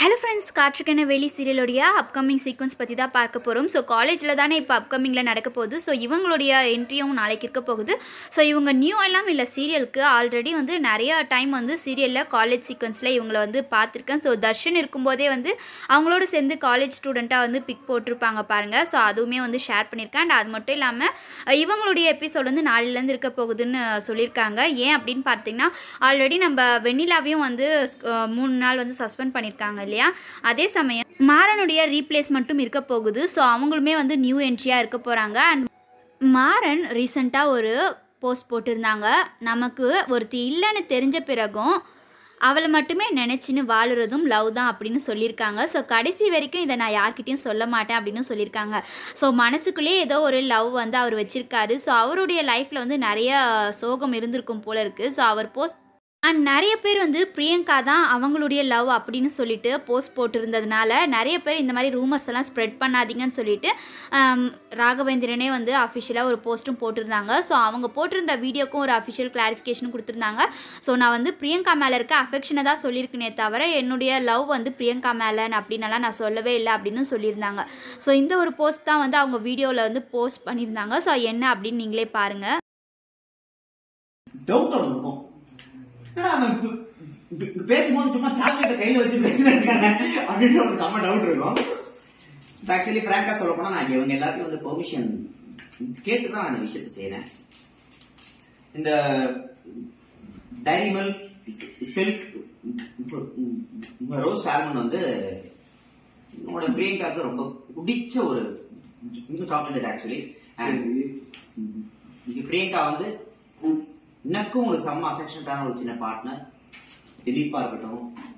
hello friends காற்றுக்கென வெளி சீரியலுடைய upcoming sequence பற்றி தான் பார்க்க போகிறோம் ஸோ காலேஜில் தானே இப்போ அப்கமிங்கில் நடக்க போகுது ஸோ இவங்களுடைய என்ட்ரியும் நாளைக்கு இருக்க போகுது ஸோ இவங்க நியூ எல்லாம் இல்லை சீரியலுக்கு ஆல்ரெடி வந்து நிறைய டைம் வந்து சீரியலில் காலேஜ் சீக்வன்ஸில் இவங்களை வந்து பார்த்துருக்கேன் ஸோ தர்ஷன் இருக்கும்போதே வந்து அவங்களோட சேர்ந்து காலேஜ் ஸ்டூடெண்ட்டாக வந்து பிக் போட்டிருப்பாங்க பாருங்கள் ஸோ அதுவுமே வந்து ஷேர் பண்ணியிருக்கேன் அண்ட் அது மட்டும் இல்லாமல் அஹ், இவங்களுடைய எபிசோட் வந்து நாளையிலேருந்து இருக்க போகுதுன்னு சொல்லியிருக்காங்க ஏன் அப்படின்னு பார்த்தீங்கன்னா ஆல்ரெடி நம்ம வெண்ணிலாவையும் வந்து அஹ், மூணு நாள் வந்து சஸ்பெண்ட் பண்ணியிருக்காங்க இல்லையா அதே சமயம் மாறனுடைய ரீப்ளேஸ்மெண்ட்டும் இருக்க போகுது ஸோ அவங்களுமே வந்து நியூ என்ட்ரியாக இருக்க போகிறாங்க அண்ட் மாறன் ரீசண்டாக ஒரு போஸ்ட் போட்டிருந்தாங்க நமக்கு ஒருத்தி இல்லைன்னு தெரிஞ்ச பிறகும் அவளை மட்டுமே நினச்சின்னு வாழுறதும் லவ் தான் அப்படின்னு சொல்லியிருக்காங்க ஸோ கடைசி வரைக்கும் இதை நான் யார்கிட்டயும் சொல்ல மாட்டேன் அப்படின்னு சொல்லியிருக்காங்க ஸோ மனசுக்குள்ளேயே ஏதோ ஒரு லவ் வந்து அவர் வச்சிருக்காரு ஸோ அவருடைய லைஃப்பில் வந்து நிறைய சோகம் இருந்திருக்கும் போல இருக்குது ஸோ அவர் போஸ்ட் அண்ட் நிறைய பேர் வந்து பிரியங்கா தான் அவங்களுடைய லவ் அப்படின்னு சொல்லிட்டு போஸ்ட் போட்டிருந்ததுனால நிறைய பேர் இந்த மாதிரி ரூமர்ஸ் எல்லாம் ஸ்ப்ரெட் பண்ணாதீங்கன்னு சொல்லிட்டு ஆம், ராகவேந்திரனே வந்து அஃபிஷியலாக ஒரு போஸ்ட்டும் போட்டிருந்தாங்க ஸோ அவங்க போட்டிருந்த வீடியோக்கும் ஒரு அஃபிஷியல் கிளாரிஃபிகேஷனும் கொடுத்துருந்தாங்க ஸோ நான் வந்து பிரியங்கா மேலே இருக்க அஃபெக்ஷனை தான் சொல்லியிருக்கேனே தவிர என்னுடைய லவ் வந்து பிரியங்கா மேலே அப்படின்னலாம் நான் சொல்லவே இல்லை அப்படின்னு சொல்லியிருந்தாங்க ஸோ இந்த ஒரு போஸ்ட் தான் வந்து அவங்க வீடியோவில் வந்து போஸ்ட் பண்ணியிருந்தாங்க ஸோ என்ன அப்படின்னு நீங்களே பாருங்கள் டவுட் ஒன்று இருக்கும் என்னடா அவன் இப்ப- இப்ப- இப்ப பேசும்போது சும்மா சாக்லேட்டை கையில வச்சு பேசினாங்க அப்படின்னு ஒரு செம்ம டவுட் இருக்கும் ஆக்சுவலி பிராங்கா சொல்ல போனா நான் இவங்க எல்லாத்தையும் வந்து பெர்மிஷன் கேட்டு தான் நான் இந்த விஷயத்தை செய்யறேன் இந்த dairy milk silk rose salmon வந்து உங்களோட பிரியங்காவுக்கு ரொம்ப பிடிச்ச ஒரு சாக்லேட் ஆக்சுவலி இது பிரியங்கா வந்து எனக்கும் ஒரு செம்ம அஃபெக்ஷனட்டான ஒரு சின்ன பார்ட்னர் திலீப்பா இருக்கட்டும்